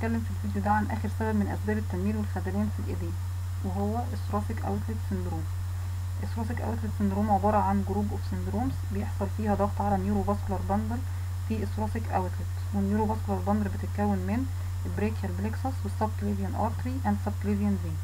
هنتكلم في الفيديو ده عن اخر سبب من اسباب التنميل والخدلان في الايدين وهو الثراسيك اوتلت سندروم الثراسيك اوتلت سندروم عبارة عن جروب اوف سندرومز بيحصل فيها ضغط على النيورو فاسكولار باندل في الثراسيك اوتلت والنيورو فاسكولار باندل بتتكون من البريكيال بليكسس والسبكليفيان ارتري اند سبكليفيان فين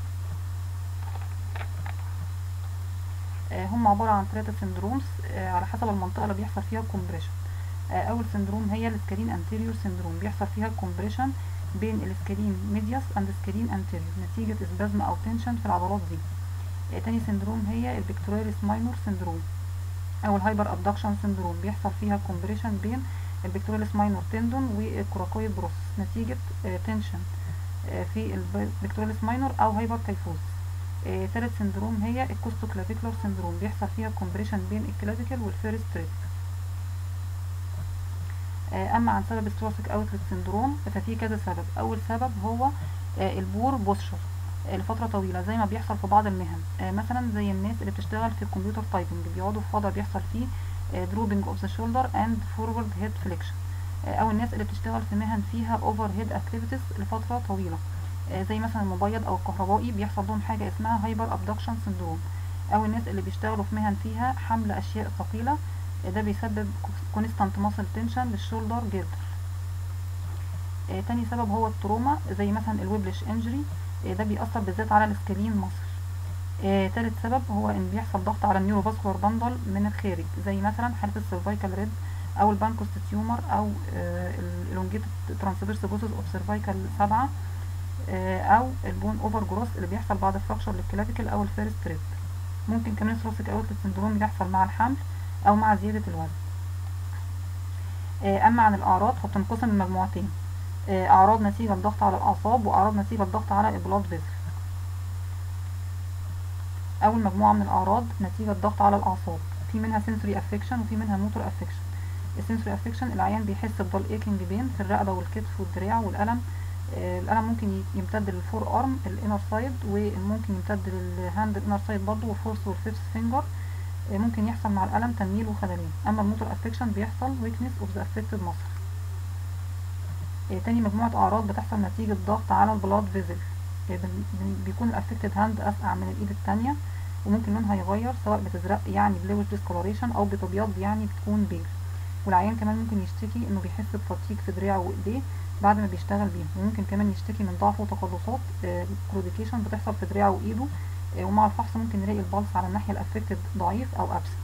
هم عبارة عن ثلاثة سندرومز على حسب المنطقة اللي بيحصل فيها كومبريشن اول سندروم هي السكالين انتيريور سندروم بيحصل فيها كومبريشن بين السكالين ميدياس اند سكالين انتيريور نتيجة اسبازم او تنشن في العضلات دي تاني سندروم هي البكتورياليس ماينور سندروم او الهايبر ابدكشن سندروم بيحصل فيها كومبريشن بين البكتورياليس ماينور تندون والكوراكويد بروسس نتيجة تنشن في البكتورياليس ماينور او هايبر كايفوز تالت سندروم هي الكوستوكلافيكولار سندروم بيحصل فيها كومبريشن بين الكلافيكل والفيرست ريب اما عن سبب الثوراسيك اوتلت سندروم ففي كذا سبب اول سبب هو البور بوستشر لفتره طويله زي ما بيحصل في بعض المهن مثلا زي الناس اللي بتشتغل في الكمبيوتر تايبنج بيقعدوا في وضع بيحصل فيه دروبنج اوف ذا شولدر اند فورورد هيد فليكشن او الناس اللي بتشتغل في مهن فيها اوفر هيد اكتيفيتيز لفتره طويله زي مثلا المبيض او الكهربائي بيحصل لهم حاجه اسمها هايبر ابدكشن سندروم او الناس اللي بيشتغلوا في مهن فيها حمل اشياء ثقيله ده بيسبب كونستانت ماسل تنشن للشولدر جيردر آه تاني سبب هو التروما زي مثلا الويبلش انجري آه ده بيأثر بالذات على السكالين مصر آه تالت سبب هو ان بيحصل ضغط على النيوروفاسكولار باندل من الخارج زي مثلا حالة السيرفايكال ريد او البانكوست تيومر او الالونجيتد ترانسفيرس بروسس اوف سيرفايكال سبعة او البون اوفر جروس اللي بيحصل بعد فراكشر للكلافيكل او الفيرست ريب ممكن كمان ثراسيك اوتلت سندروم يحصل مع الحمل او مع زيادة الوزن اما عن الاعراض فبتنقسم لمجموعتين اعراض نتيجة لضغط على الاعصاب واعراض نتيجة لضغط على البلاد فيزل اول مجموعة من الاعراض نتيجة ضغط على الاعصاب في منها سنسوري افكشن وفي منها موتور افكشن السنسوري افكشن العيان بيحس بضل ايكنج بين في الرقبة والكتف والدراع والالم الالم ممكن يمتد للفور ارم الانر سايد وممكن يمتد للهاند الانر سايد برضه والفورس والفيفث فينجر ممكن يحصل مع الألم تنميل وخدلان أما الموتور افكشن بيحصل weakness of the affected muscle تاني مجموعة أعراض بتحصل نتيجة ضغط على البلاد فيزل بيكون الافكتد هاند أسقع من الإيد التانية وممكن لونها يغير سواء بتزرق يعني بلوش ديسكولوريشن أو بتبيض يعني بتكون بيل والعيان كمان ممكن يشتكي إنه بيحس بفتيك في دراعه وإيديه بعد ما بيشتغل بيهم وممكن كمان يشتكي من ضعف وتقلصات كروديكيشن بتحصل في دراعه وإيده ومع الفحص ممكن نلاقي البلس على الناحية الافكتد ضعيف او ابسنت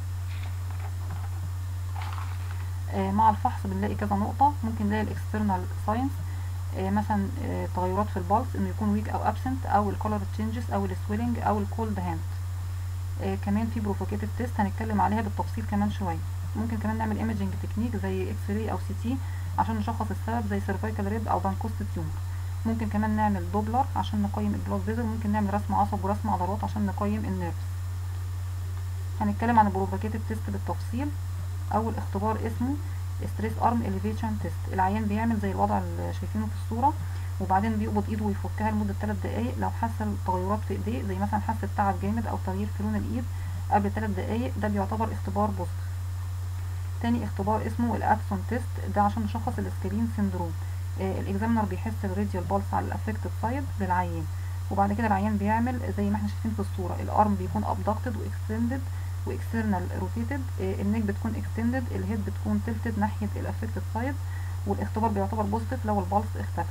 مع الفحص بنلاقي كذا نقطة ممكن نلاقي الاكسترنال ساينس مثلا تغيرات في البلس انه يكون ويك او ابسنت او الكولر تشينجز او السويلنج او الكولد هاند كمان في بروفوكيتيف تيست هنتكلم عليها بالتفصيل كمان شوية ممكن كمان نعمل ايمجنج تكنيك زي اكس راي او سي تي عشان نشخص السبب زي سيرفايكال ريب او بانكوست تيومر ممكن كمان نعمل دوبلر عشان نقيم البلاد فيزل ممكن نعمل رسم عصب ورسم عضلات عشان نقيم النيرفز هنتكلم عن البروفوكيتيف تيست بالتفصيل اول اختبار اسمه ستريس ارم اليفيشن تيست العيان بيعمل زي الوضع اللي شايفينه في الصوره وبعدين بيقبض ايده ويفكها لمده 3 دقائق لو حس تغيرات في ايديه زي مثلا حس بتعب جامد او تغيير في لون الايد قبل 3 دقائق ده بيعتبر اختبار بوزيتيف تاني اختبار اسمه الابسون تيست ده عشان نشخص الاسكالين سيندروم الاكزامنر بيحس الراديال بالس على الافكتد سايد للعيان وبعد كده العيان بيعمل زي ما احنا شايفين في الصوره الارم بيكون ابدكتد واكستندد واكسترنال روتيتد النيك بتكون اكستندد الهيد بتكون تلتد ناحيه الافكتد سايد والاختبار بيعتبر بوزيتيف لو البلس اختفى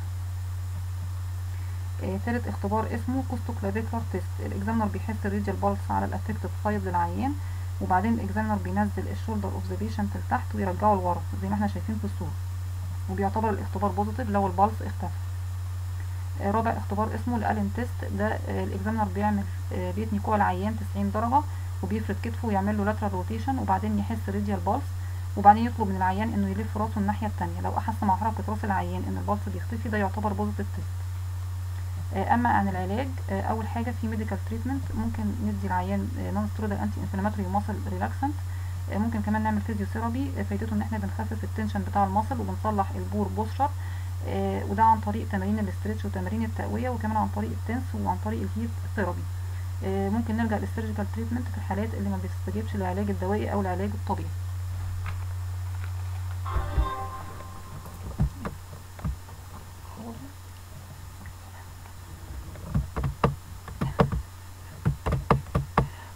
ثالث اختبار اسمه كوستوكلافيكولار تيست الاكزامنر بيحس الراديال بالس على الافكتد سايد للعيان وبعدين الاكزامنر بينزل الشولدر اوف ذا بيشنت لتحت ويرجعه لورا زي ما احنا شايفين في الصوره وبيعتبر الاختبار بوزيتيف لو البلس اختفى رابع اختبار اسمه الالين تيست ده الاكزامنر بيعمل بيتني كوع العيان 90 درجه وبيفرد كتفه ويعمل له لاترال روتيشن وبعدين يحس راديال بالس وبعدين يطلب من العيان انه يلف راسه الناحيه الثانيه لو احس مع حركه راس العيان ان البلس بيختفي ده يعتبر بوزيتيف تيست اما عن العلاج اول حاجه في ميديكال تريتمنت ممكن ندي العيان نون ستيرويدال انتي انفلاماتوري ماسل ريلاكسنت ممكن كمان نعمل فيزيوثيرابي فايدته ان احنا بنخفف التنشن بتاع المصل وبنصلح البور بوستشر وده عن طريق تمارين الاسترتش وتمارين التقويه وكمان عن طريق التنس وعن طريق الهيت ثيرابي ممكن نلجا للسيرجيكال تريتمنت في الحالات اللي ما بتستجيبش للعلاج الدوائي او العلاج الطبيعي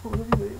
قولوا لي